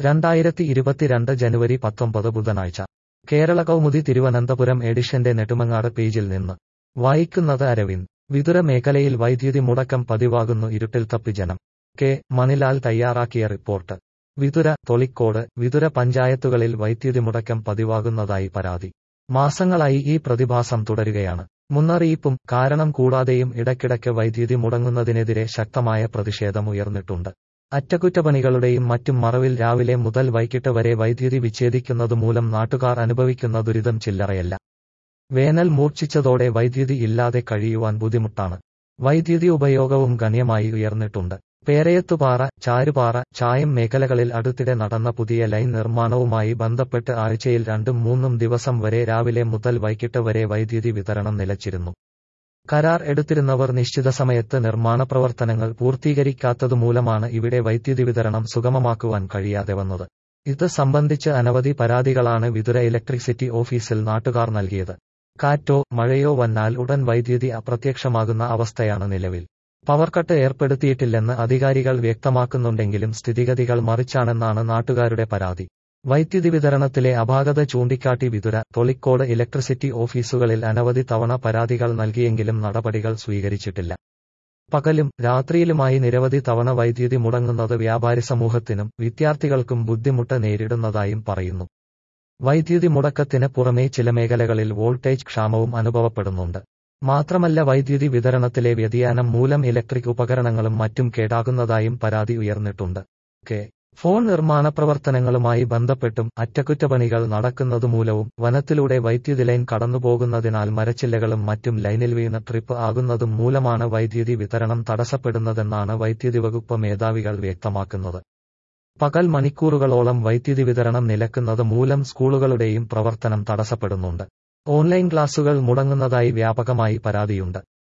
രണ്ടായിരത്തി ഇരുപത്തിരണ്ട് ജനുവരി പത്തൊമ്പത് ബുധനാഴ്ച കേരള കൗമുദി തിരുവനന്തപുരം എഡിഷന്റെ നെടുമങ്ങാട് പേജിൽ നിന്ന് വായിക്കുന്നത് അരവിന്ദ് വിതുര മേഖലയിൽ വൈദ്യുതി മുടക്കം പതിവാകുന്നു ഇരുട്ടിൽ തപ്പി ജനം കെ മണിലാൽ തയ്യാറാക്കിയ റിപ്പോർട്ട് വിതുര തൊളിക്കോട് വിതുര പഞ്ചായത്തുകളിൽ വൈദ്യുതി മുടക്കം പതിവാകുന്നതായി പരാതി മാസങ്ങളായി ഈ പ്രതിഭാസം തുടരുകയാണ് മുന്നറിയിപ്പും കാരണം കൂടാതെയും ഇടയ്ക്കിടയ്ക്ക് വൈദ്യുതി മുടങ്ങുന്നതിനെതിരെ ശക്തമായ പ്രതിഷേധമുയർന്നിട്ടുണ്ട് അറ്റകുറ്റപ്പണികളുടെയും മറ്റും മറവിൽ രാവിലെ മുതൽ വൈകിട്ട് വരെ വൈദ്യുതി വിച്ഛേദിക്കുന്നതുമൂലം നാട്ടുകാർ അനുഭവിക്കുന്ന ദുരിതം ചില്ലറയല്ല വേനൽ മൂർച്ഛിച്ചതോടെ വൈദ്യുതി ഇല്ലാതെ കഴിയുവാൻ ബുദ്ധിമുട്ടാണ് വൈദ്യുതി ഉപയോഗവും ഗണ്യമായി ഉയർന്നിട്ടുണ്ട് പേരയത്തുപാറ ചാരുപാറ ചായം മേഖലകളിൽ അടുത്തിടെ നടന്ന പുതിയ ലൈൻ നിർമ്മാണവുമായി ബന്ധപ്പെട്ട് ആഴ്ചയിൽ രണ്ടും മൂന്നും ദിവസം വരെ രാവിലെ മുതൽ വൈകിട്ട് വരെ വൈദ്യുതി വിതരണം നിലച്ചിരുന്നു കരാർ എടുത്തിരുന്നവർ നിശ്ചിത സമയത്ത് നിർമ്മാണ പ്രവർത്തനങ്ങൾ പൂർത്തീകരിക്കാത്തതുമൂലമാണ് ഇവിടെ വൈദ്യുതി വിതരണം സുഗമമാക്കുവാൻ കഴിയാതെ വന്നത് ഇത് സംബന്ധിച്ച് അനവധി പരാതികളാണ് വിതുര ഇലക്ട്രിസിറ്റി ഓഫീസിൽ നാട്ടുകാർ നൽകിയത് കാറ്റോ മഴയോ വന്നാൽ ഉടൻ വൈദ്യുതി അപ്രത്യക്ഷമാകുന്ന അവസ്ഥയാണ് നിലവിൽ പവർ കട്ട് ഏർപ്പെടുത്തിയിട്ടില്ലെന്ന് അധികാരികൾ വ്യക്തമാക്കുന്നുണ്ടെങ്കിലും സ്ഥിതിഗതികൾ മറിച്ചാണെന്നാണ് നാട്ടുകാരുടെ പരാതി വൈദ്യുതി വിതരണത്തിലെ അപാകത ചൂണ്ടിക്കാട്ടി വിതുര തൊളിക്കോട് ഇലക്ട്രിസിറ്റി ഓഫീസുകളിൽ അനവധി തവണ പരാതികൾ നൽകിയെങ്കിലും നടപടികൾ സ്വീകരിച്ചിട്ടില്ല പകലും രാത്രിയിലുമായി നിരവധി തവണ വൈദ്യുതി മുടങ്ങുന്നത് വ്യാപാരി സമൂഹത്തിനും വിദ്യാർത്ഥികൾക്കും ബുദ്ധിമുട്ട് നേരിടുന്നതായും പറയുന്നു വൈദ്യുതി മുടക്കത്തിന് പുറമേ ചില മേഖലകളിൽ വോൾട്ടേജ് ക്ഷാമവും അനുഭവപ്പെടുന്നുണ്ട് മാത്രമല്ല വൈദ്യുതി വിതരണത്തിലെ വ്യതിയാനം മൂലം ഇലക്ട്രിക് ഉപകരണങ്ങളും മറ്റും കേടാകുന്നതായും പരാതി ഉയർന്നിട്ടുണ്ട് കെ ഫോൺ നിർമ്മാണ പ്രവർത്തനങ്ങളുമായി ബന്ധപ്പെട്ടും അറ്റകുറ്റപ്പണികൾ നടക്കുന്നതുമൂലവും വനത്തിലൂടെ വൈദ്യുതി ലൈൻ കടന്നുപോകുന്നതിനാൽ മരച്ചില്ലകളും മറ്റും ലൈനിൽ വീണ് ട്രിപ്പ് ആകുന്നതും മൂലമാണ് വൈദ്യുതി വിതരണം തടസ്സപ്പെടുന്നതെന്നാണ് വൈദ്യുതി വകുപ്പ് മേധാവികൾ വ്യക്തമാക്കുന്നത് പകൽ മണിക്കൂറുകളോളം വൈദ്യുതി വിതരണം നിലക്കുന്നത് മൂലം സ്കൂളുകളുടെയും പ്രവർത്തനം തടസ്സപ്പെടുന്നുണ്ട് ഓൺലൈൻ ക്ലാസുകൾ മുടങ്ങുന്നതായി വ്യാപകമായി പരാതിയുണ്ട്